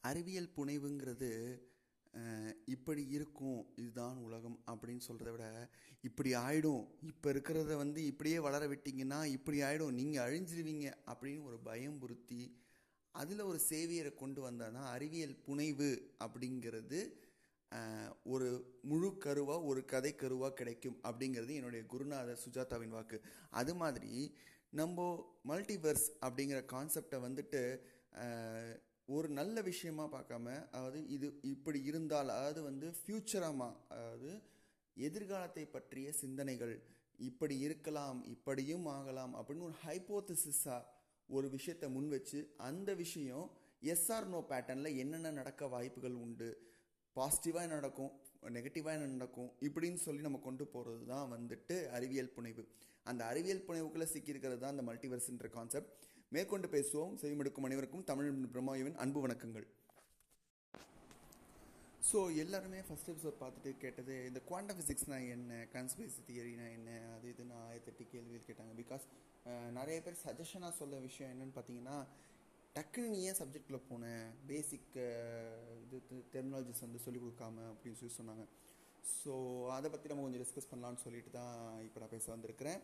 அறிவியல் புனைவுங்கிறது அஹ், இப்படி இருக்கும் இதுதான் உலகம் அப்படின்னு சொல்கிறத விட இப்படி ஆயிடும் இப்போ இருக்கிறத வந்து இப்படியே வளர விட்டீங்கன்னா இப்படி ஆயிடும் நீங்கள் அழிஞ்சிருவீங்க அப்படின்னு ஒரு பயம் புறுத்தி அதில் ஒரு சேவியரை கொண்டு வந்தால் தான் அறிவியல் புனைவு அப்படிங்கிறது அஹ், ஒரு முழு கருவாக ஒரு கதை கருவாக கிடைக்கும் அப்படிங்கிறது என்னுடைய குருநாதர் சுஜாதாவின் வாக்கு அது மாதிரி நம்ம மல்டிவர்ஸ் அப்படிங்கிற கான்செப்டை வந்துட்டு அஹ், ஒரு நல்ல விஷயமா பார்க்காம அதாவது இது இப்படி இருந்தால் அதாவது வந்து ஃப்யூச்சரமா அதாவது எதிர்காலத்தை பற்றிய சிந்தனைகள் இப்படி இருக்கலாம் இப்படியும் ஆகலாம் அப்படின்னு ஒரு ஹைப்போதிசிஸாக ஒரு விஷயத்தை முன் வச்சு அந்த விஷயம் எஸ்ஆர் நோ பேட்டர்னில் என்னென்ன நடக்க வாய்ப்புகள் உண்டு பாசிட்டிவாக என்ன நடக்கும் நெகட்டிவாக என்ன நடக்கும் இப்படின்னு சொல்லி நம்ம கொண்டு போகிறது தான் வந்துட்டு அறிவியல் புனைவு அந்த அறிவியல் புனைவுக்குள்ளே சிக்கியிருக்கிறது தான் அந்த மல்டிவர்ஸ்ன்ற கான்செப்ட் மேற்கொண்டு பேசுவோம் செவிமடுக்கும் அனைவருக்கும் தமிழ் பிரம்மாயுவின் அன்பு வணக்கங்கள் ஸோ எல்லாருமே ஃபஸ்ட் எபிசோட் பார்த்துட்டு கேட்டது இந்த குவாண்டம் ஃபிசிக்ஸ்னா என்ன கான்ஸ்பிரசி தியரினா என்ன அது இதுன்னு ஆயிரத்தெட்டு கேள்விகள் கேட்டாங்க பிகாஸ் நிறைய பேர் சஜஷனாக சொல்ல விஷயம் என்னன்னு பார்த்தீங்கன்னா டக்குன்னு நீ ஏன் சப்ஜெக்டில் போனேன் பேசிக் இது டெர்மினாலஜிஸ் வந்து சொல்லிக் கொடுக்காம அப்படின்னு சொல்லி சொன்னாங்க ஸோ அதை பற்றி நம்ம கொஞ்சம் டிஸ்கஸ் பண்ணலான்னு சொல்லிட்டு தான் இப்போ நான் பேச வந்திருக்கிறேன்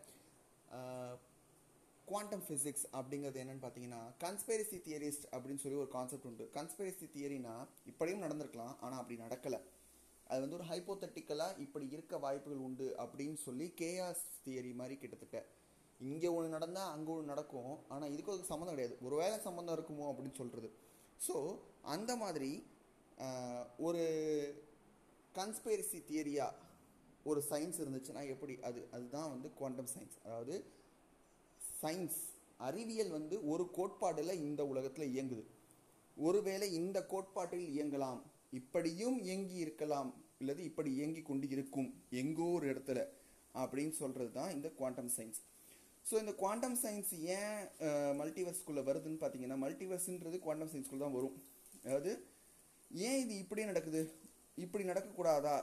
குவாண்டம் ஃபிசிக்ஸ் அப்படிங்கிறது என்னன்னு பார்த்தீங்கன்னா கன்ஸ்பைரசி தியரிஸ்ட் அப்படின்னு சொல்லி ஒரு கான்செப்ட் உண்டு கன்ஸ்பைரசி தியரினா இப்படியும் நடந்திருக்கலாம் ஆனால் அப்படி நடக்கலை அது வந்து ஒரு ஹைப்போத்தட்டிக்கலாக இப்படி இருக்க வாய்ப்புகள் உண்டு அப்படின்னு சொல்லி கேஆஸ் தியரி மாதிரி கிட்டத்தட்ட இங்கே ஒன்று நடந்தால் அங்கே ஒன்று நடக்கும் ஆனால் இதுக்கு ஒரு சம்மந்தம் கிடையாது ஒருவேளை சம்மந்தம் இருக்குமோ அப்படின்னு சொல்கிறது ஸோ அந்த மாதிரி ஆஹ், ஒரு கன்ஸ்பைரசி தியரியாக ஒரு சயின்ஸ் இருந்துச்சுன்னா எப்படி அது அதுதான் வந்து குவாண்டம் சயின்ஸ் அதாவது சயின்ஸ் அறிவியல் வந்து ஒரு கோட்பாடில் இந்த உலகத்தில் இயங்குது ஒருவேளை இந்த கோட்பாட்டில் இயங்கலாம் இப்படியும் இயங்கி இருக்கலாம் இல்லது இப்படி இயங்கி கொண்டு இருக்கும் எங்கோ ஒரு இடத்துல அப்படின்னு சொல்கிறது தான் இந்த குவாண்டம் சயின்ஸ் ஸோ இந்த குவாண்டம் சயின்ஸ் ஏன் மல்டிவர்ஸ்குள்ளே வருதுன்னு பார்த்தீங்கன்னா மல்டிவர்ஸ்ன்றது குவாண்டம் சயின்ஸ்குள்ளே தான் வரும் அதாவது ஏன் இது இப்படி நடக்குது இப்படி நடக்கக்கூடாதா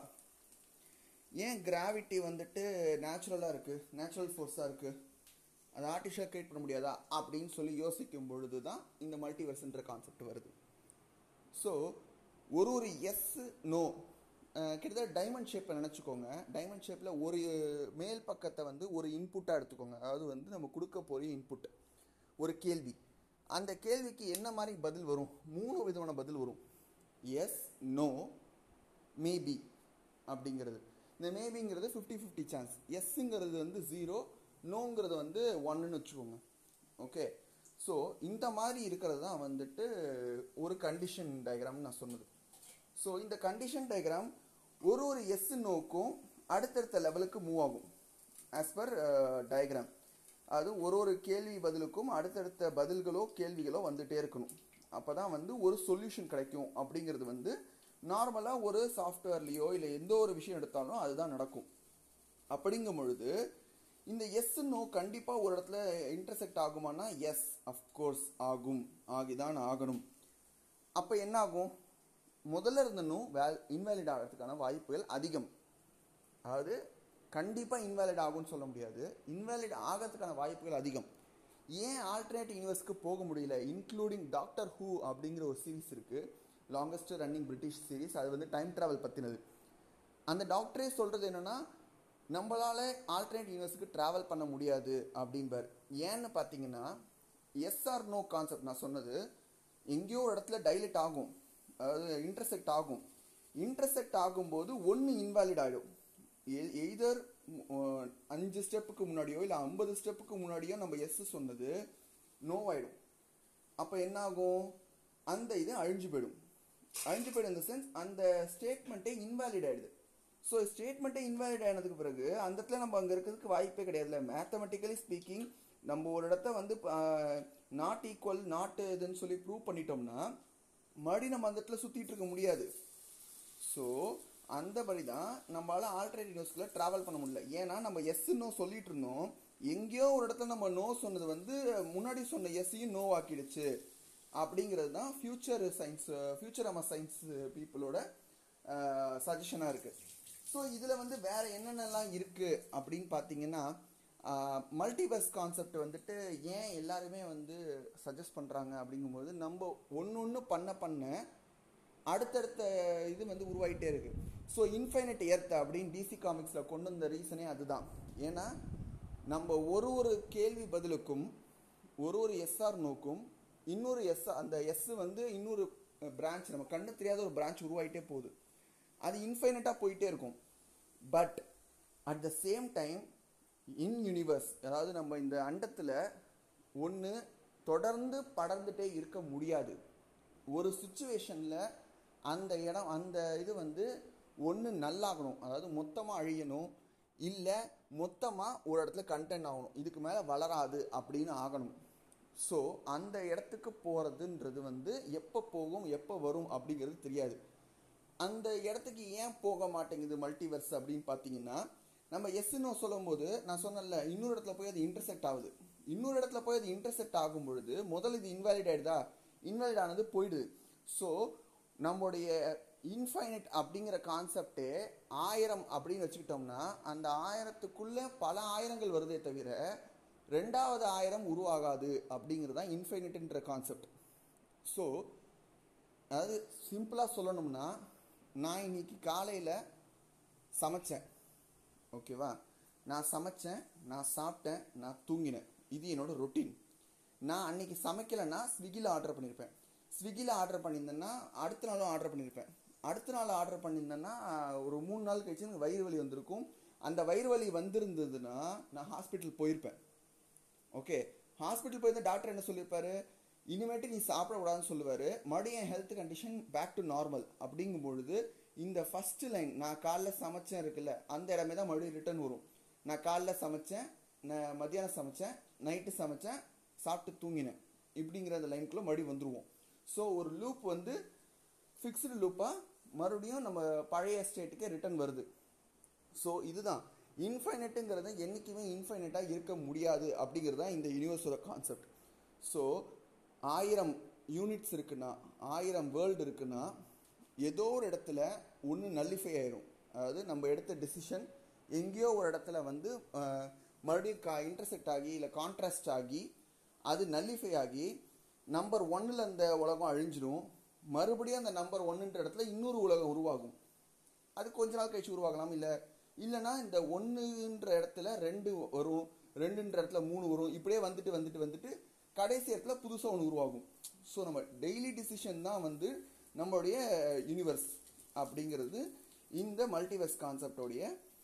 ஏன் கிராவிட்டி வந்துட்டு நேச்சுரலாக இருக்குது நேச்சுரல் ஃபோர்ஸாக இருக்குது அதை ஆர்டிஃபிஷியல் கிரியேட் பண்ண முடியாதா அப்படின்னு சொல்லி யோசிக்கும் பொழுது தான் இந்த மல்டிவர்ஸ்ன்ற கான்செப்ட் வருது ஸோ ஒரு ஒரு எஸ் நோ கிட்டத்தட்ட டைமண்ட் ஷேப்பை நினச்சிக்கோங்க டைமண்ட் ஷேப்பில் ஒரு மேல் பக்கத்தை வந்து ஒரு இன்புட்டாக எடுத்துக்கோங்க அதாவது வந்து நம்ம கொடுக்க போகிற இன்புட் ஒரு கேள்வி அந்த கேள்விக்கு என்ன மாதிரி பதில் வரும் மூணு விதமான பதில் வரும் எஸ் நோ மேபி அப்படிங்கிறது இந்த மேபிங்கிறது ஃபிஃப்டி ஃபிஃப்டி சான்ஸ் எஸ்ஸுங்கிறது வந்து ஜீரோ நோங்கிறது வந்து ஒன்றுன்னு வச்சுக்கோங்க ஓகே ஸோ இந்த மாதிரி இருக்கிறது தான் வந்துட்டு ஒரு கண்டிஷன் டயக்ராம் நான் சொன்னது ஸோ இந்த கண்டிஷன் டயக்ராம் ஒரு ஒரு எஸ் நோக்கும் அடுத்தடுத்த லெவலுக்கு மூவ் ஆகும் ஆஸ் பர் டயக்ராம் அது ஒரு ஒரு கேள்வி பதிலுக்கும் அடுத்தடுத்த பதில்களோ கேள்விகளோ வந்துட்டே இருக்கணும் அப்போ தான் வந்து ஒரு சொல்யூஷன் கிடைக்கும் அப்படிங்கிறது வந்து நார்மலாக ஒரு சாஃப்ட்வேர்லேயோ இல்லை எந்த ஒரு விஷயம் எடுத்தாலும் அதுதான் நடக்கும் அப்படிங்கும் பொழுது இந்த எஸ் நோ கண்டிப்பாக ஒரு இடத்துல இன்டர்செக்ட் ஆகுமானா எஸ் அஃப்கோர்ஸ் ஆகும் ஆகிதான் ஆகணும் அப்போ என்ன ஆகும் முதல்ல இருந்த நோ வேல் இன்வேலிட் ஆகிறதுக்கான வாய்ப்புகள் அதிகம் அதாவது கண்டிப்பாக இன்வேலிட் ஆகும்னு சொல்ல முடியாது இன்வேலிட் ஆகிறதுக்கான வாய்ப்புகள் அதிகம் ஏன் ஆல்டர்னேட் யூனிவர்ஸ்க்கு போக முடியல இன்க்ளூடிங் டாக்டர் ஹூ அப்படிங்கிற ஒரு சீரிஸ் இருக்குது லாங்கஸ்ட் ரன்னிங் பிரிட்டிஷ் சீரிஸ் அது வந்து டைம் ட்ராவல் பற்றினது அந்த டாக்டரே சொல்கிறது என்னென்னா நம்மளால ஆல்டர்னேட் யூனிவர்ஸுக்கு ட்ராவல் பண்ண முடியாது அப்படின்பார் ஏன்னு பார்த்தீங்கன்னா எஸ்ஆர் நோ கான்செப்ட் நான் சொன்னது எங்கேயோ ஒரு இடத்துல டைலட் ஆகும் அதாவது இன்டர்செக்ட் ஆகும் இன்டர்செக்ட் ஆகும்போது ஒன்று இன்வாலிட் ஆகிடும் எய்தர் அஞ்சு ஸ்டெப்புக்கு முன்னாடியோ இல்லை ஐம்பது ஸ்டெப்புக்கு முன்னாடியோ நம்ம எஸ் சொன்னது நோ ஆயிடும் அப்போ என்ன ஆகும் அந்த இது அழிஞ்சு போயிடும் அழிஞ்சு போயிடும் இந்த சென்ஸ் அந்த ஸ்டேட்மெண்ட்டே இன்வாலிட் ஆயிடுது ஸோ ஸ்டேட்மெண்ட்டே இன்வாலிட் ஆனதுக்கு பிறகு அந்த இடத்துல நம்ம அங்கே இருக்கிறதுக்கு வாய்ப்பே கிடையாதுல்ல மேத்தமெட்டிக்கலி ஸ்பீக்கிங் நம்ம ஒரு இடத்த வந்து நாட் ஈக்குவல் நாட் இதுன்னு சொல்லி ப்ரூவ் பண்ணிட்டோம்னா மறுபடியும் நம்ம அந்த இடத்துல சுற்றிட்டு இருக்க முடியாது ஸோ அந்தபடி தான் நம்மளால ஆல்டர்னேட் யூனிவர்ஸ்குள்ள ட்ராவல் பண்ண முடியல ஏன்னா நம்ம எஸ் நோ சொல்லிட்டு இருந்தோம் எங்கேயோ ஒரு இடத்துல நம்ம நோ சொன்னது வந்து முன்னாடி சொன்ன எஸ்ஸையும் நோ ஆக்கிடுச்சு அப்படிங்கிறது தான் ஃபியூச்சர் சயின்ஸ் ஃபியூச்சர் நம்ம சயின்ஸ் பீப்புளோட சஜஷனாக இருக்கு ஸோ இதில் வந்து வேற என்னென்னலாம் இருக்கு அப்படின்னு பார்த்தீங்கன்னா மல்டிபஸ் கான்செப்ட் வந்துட்டு ஏன் எல்லாருமே வந்து சஜஸ்ட் பண்ணுறாங்க அப்படிங்கும்போது நம்ம ஒன்று ஒன்று பண்ண பண்ண அடுத்தடுத்த இது வந்து உருவாகிட்டே இருக்கு ஸோ இன்ஃபைனட் எர்த் அப்படின்னு டிசி காமிக்ஸில் கொண்டு வந்த ரீசனே அதுதான் ஏன்னா நம்ம ஒரு ஒரு கேள்வி பதிலுக்கும் ஒரு ஒரு எஸ்ஆர் நோக்கும் இன்னொரு எஸ் அந்த எஸ் வந்து இன்னொரு பிரான்ச் நம்ம கண்ணு தெரியாத ஒரு பிரான்ச் உருவாகிட்டே போகுது அது இன்ஃபைனட்டாக போயிட்டே இருக்கும் but at the same time in universe அதாவது நம்ம இந்த அண்டத்தில் ஒன்று தொடர்ந்து படர்ந்துட்டே இருக்க முடியாது ஒரு சுச்சுவேஷனில் அந்த இடம் அந்த இது வந்து ஒன்று நல்லாகணும் அதாவது மொத்தமாக அழியணும் இல்லை மொத்தமாக ஒரு இடத்துல கண்டென்ட் ஆகணும் இதுக்கு மேலே வளராது அப்படின்னு ஆகணும் ஸோ அந்த இடத்துக்கு போகிறதுன்றது வந்து எப்போ போகும் எப்போ வரும் அப்படிங்கிறது தெரியாது அந்த இடத்துக்கு ஏன் போக மாட்டேங்குது மல்டிவர்ஸ் அப்படின்னு பார்த்தீங்கன்னா நம்ம எஸ்ன்னு சொல்லும் போது நான் சொன்னேன்ல இன்னொரு இடத்துல போய் அது இன்டர்செக்ட் ஆகுது இன்னொரு இடத்துல போய் அது இன்டர்செக்ட் ஆகும் பொழுது முதல்ல இது இன்வாலிட் ஆயிடுதா இன்வாலிட் ஆனது போயிடுது ஸோ நம்முடைய இன்ஃபைனட் அப்படிங்கிற கான்செப்டே ஆயிரம் அப்படின்னு வச்சுக்கிட்டோம்னா அந்த ஆயிரத்துக்குள்ள பல ஆயிரங்கள் வருதே தவிர ரெண்டாவது ஆயிரம் உருவாகாது அப்படிங்கிறது தான் இன்ஃபைனட்ன்ற கான்செப்ட் ஸோ அதாவது சிம்பிளாக சொல்லணும்னா நான் இன்னைக்கு காலையில் சமைச்சேன் ஓகேவா நான் சமைச்சேன் நான் சாப்பிட்டேன் நான் தூங்கினேன் இது என்னோட ரொட்டீன் நான் அன்னைக்கு சமைக்கலைன்னா ஸ்விக்கியில் ஆர்டர் பண்ணியிருப்பேன் ஸ்விக்கியில் ஆர்டர் பண்ணியிருந்தேன்னா அடுத்த நாளும் ஆர்டர் பண்ணியிருப்பேன் அடுத்த நாள் ஆர்டர் பண்ணியிருந்தேன்னா ஒரு மூணு நாள் கழிச்சு எனக்கு வயிறு வலி வந்திருக்கும் அந்த வயிறு வலி வந்திருந்ததுன்னா நான் ஹாஸ்பிட்டல் போயிருப்பேன் ஓகே ஹாஸ்பிட்டல் போயிருந்த டாக்டர் என்ன சொல்லியிருப்பாரு இனிமேட்டு நீ சாப்பிடக்கூடாதுன்னு சொல்லுவார் மறுபடியும் என் health condition back to normal அப்படிங்கும் பொழுது இந்த ஃபர்ஸ்ட் லைன் நான் காலைல சமைச்சேன் இருக்குல்ல அந்த இடமே தான் மறுபடியும் ரிட்டர்ன் வரும் நான் காலைல சமைச்சேன் நான் மத்தியானம் சமைச்சேன் நைட்டு சமைச்சேன் சாப்பிட்டு தூங்கினேன் இப்படிங்கிற அந்த லைனுக்குள்ளே மறுபடியும் வந்துருவோம் ஸோ ஒரு லூப் வந்து ஃபிக்ஸ்டு லூப்பாக மறுபடியும் நம்ம பழைய ஸ்டேட்டுக்கே ரிட்டர்ன் வருது ஸோ இதுதான் இன்ஃபைனட்டுங்கிறது என்றைக்குமே இன்ஃபைனட்டாக இருக்க முடியாது அப்படிங்கிறது தான் இந்த யூனிவர்ஸோட கான்செப்ட் ஸோ ஆயிரம் யூனிட்ஸ் இருக்குன்னா ஆயிரம் வேர்ல்டு இருக்குன்னா ஏதோ ஒரு இடத்துல ஒன்று நல்லிஃபை ஆயிரும் அதாவது நம்ம எடுத்த டெசிஷன் எங்கேயோ ஒரு இடத்துல வந்து அஹ், மறுபடியும் கா இன்டர்செக்ட் ஆகி இல்லை கான்ட்ராஸ்ட் ஆகி அது நல்லிஃபை ஆகி நம்பர் ஒன்னில் அந்த உலகம் அழிஞ்சிடும் மறுபடியும் அந்த நம்பர் ஒன்னுன்ற இடத்துல இன்னொரு உலகம் உருவாகும் அது கொஞ்ச நாள் கழிச்சு உருவாகலாம் இல்லை இல்லைன்னா இந்த ஒன்றுன்ற இடத்துல ரெண்டு வரும் ரெண்டுன்ற இடத்துல மூணு வரும் இப்படியே வந்துட்டு வந்துட்டு வந்துட்டு கடைசி இடத்துல புதுசாக ஒன்று உருவாகும் ஸோ நம்ம டெய்லி டிசிஷன் தான் வந்து நம்மளுடைய யூனிவர்ஸ் அப்படிங்கிறது இந்த மல்டிவர்ஸ் கான்செப்டோடைய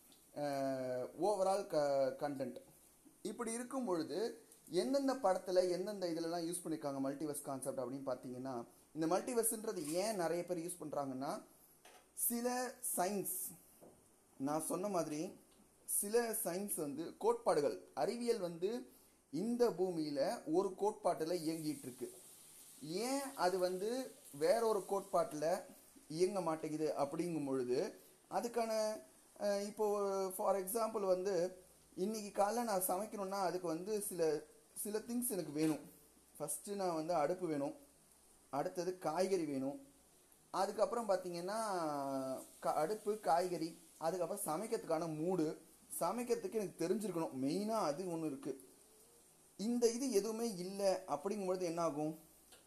ஓவரால் க கண்டென்ட் இப்படி இருக்கும் பொழுது எந்தெந்த படத்தில் எந்தெந்த இதுலலாம் யூஸ் பண்ணியிருக்காங்க மல்டிவர்ஸ் கான்செப்ட் அப்படின்னு பார்த்தீங்கன்னா இந்த மல்டிவர்ஸ்ன்றது ஏன் நிறைய பேர் யூஸ் பண்ணுறாங்கன்னா சில சயின்ஸ் நான் சொன்ன மாதிரி சில சயின்ஸ் வந்து கோட்பாடுகள் அறிவியல் வந்து இந்த பூமியில ஒரு கோட்பாட்டில் இயங்கிட்டு இருக்கு ஏன் அது வந்து வேற ஒரு கோட்பாட்டில் இயங்க மாட்டேங்குது அப்படிங்கும் பொழுது அதுக்கான அஹ், இப்போ ஃபார் எக்ஸாம்பிள் வந்து இன்னைக்கு காலைல நான் சமைக்கணும்னா அதுக்கு வந்து சில சில திங்ஸ் எனக்கு வேணும் ஃபஸ்ட்டு நான் வந்து அடுப்பு வேணும் அடுத்தது காய்கறி வேணும் அதுக்கப்புறம் பார்த்தீங்கன்னா க- அடுப்பு காய்கறி அதுக்கப்புறம் சமைக்கிறதுக்கான மூடு சமைக்கிறதுக்கு எனக்கு தெரிஞ்சிருக்கணும் மெயினாக அது ஒன்று இருக்குது இந்த இது எதுவுமே இல்லை அப்படிங்கும்பொழுது என்ன ஆகும்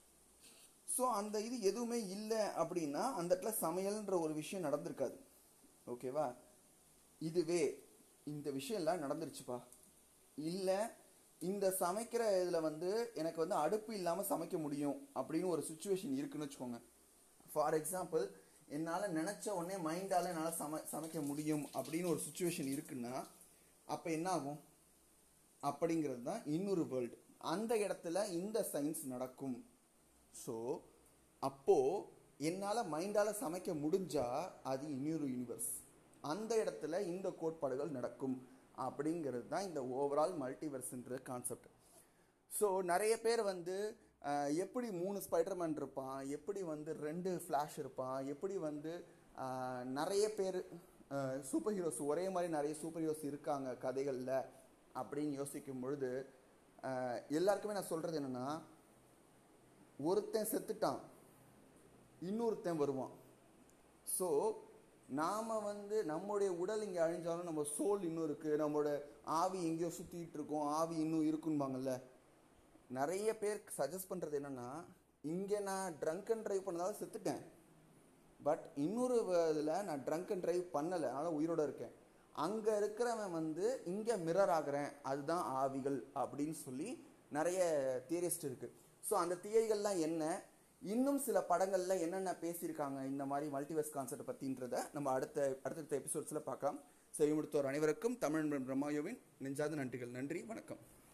ஸோ அந்த இது எதுவுமே இல்லை அப்படின்னா அந்த இடத்துல சமையல்ன்ற ஒரு விஷயம் நடந்திருக்காது ஓகேவா இதுவே இந்த விஷயம்லாம் நடந்துருச்சுப்பா இல்லை இந்த சமைக்கிற இதில் வந்து எனக்கு வந்து அடுப்பு இல்லாமல் சமைக்க முடியும் அப்படின்னு ஒரு சுச்சுவேஷன் இருக்குன்னு வச்சுக்கோங்க ஃபார் எக்ஸாம்பிள் என்னால் நினச்ச உடனே மைண்டால் என்னால் சம சமைக்க முடியும் அப்படின்னு ஒரு சுச்சுவேஷன் இருக்குன்னா அப்போ என்ன ஆகும் அப்படிங்கிறது தான் இன்னொரு வேர்ல்டு அந்த இடத்துல இந்த சயின்ஸ் நடக்கும் ஸோ அப்போ என்னால் மைண்டால் சமைக்க முடிஞ்சா அது இன்னொரு யூனிவர்ஸ் அந்த இடத்துல இந்த கோட்பாடுகள் நடக்கும் அப்படிங்கிறது தான் இந்த ஓவரால் மல்டிவர்ஸ்ன்ற கான்செப்ட் ஸோ நிறைய பேர் வந்து அஹ், எப்படி மூணு ஸ்பைடர்மேன் இருப்பான் எப்படி வந்து ரெண்டு ஃப்ளாஷ் இருப்பான் எப்படி வந்து அஹ், நிறைய பேர் சூப்பர் ஹீரோஸ் ஒரே மாதிரி நிறைய சூப்பர் ஹீரோஸ் இருக்காங்க கதைகளில் அப்படின்னு யோசிக்கும் பொழுது அஹ், எல்லாருக்குமே நான் சொல்கிறது என்னென்னா ஒருத்தன் செத்துட்டான் இன்னொருத்தன் வருவான் ஸோ நாம் வந்து நம்முடைய உடல் இங்கே அழிஞ்சாலும் நம்ம சோல் இன்னும் இருக்குது நம்மளோட ஆவி எங்கேயோ சுற்றிட்டு இருக்கோம் ஆவி இன்னும் இருக்குன்பாங்கல்ல நிறைய பேர் சஜஸ்ட் பண்ணுறது என்னென்னா இங்கே நான் ட்ரங்க் அண்ட் ட்ரைவ் பண்ணதால செத்துட்டேன் பட் இன்னொரு இதில் நான் ட்ரங்க் அண்ட் ட்ரைவ் பண்ணலை அதனால் உயிரோட இருக்கேன் அங்கே இருக்கிறவன் வந்து இங்கே மிரர் ஆகுறேன் அதுதான் ஆவிகள் அப்படின்னு சொல்லி நிறைய தியரிஸ்ட் இருக்குது ஸோ அந்த தியரிகள்லாம் என்ன இன்னும் சில படங்களில் என்னென்ன பேசியிருக்காங்க இந்த மாதிரி மல்டிவர்ஸ் கான்செப்ட் பற்றின்றத நம்ம அடுத்த அடுத்தடுத்த எபிசோட்ஸில் பார்க்கலாம் செவி முடித்தோர் அனைவருக்கும் தமிழ் பிரம்மாயோவின் நெஞ்சாத நன்றிகள் நன்றி வணக்கம்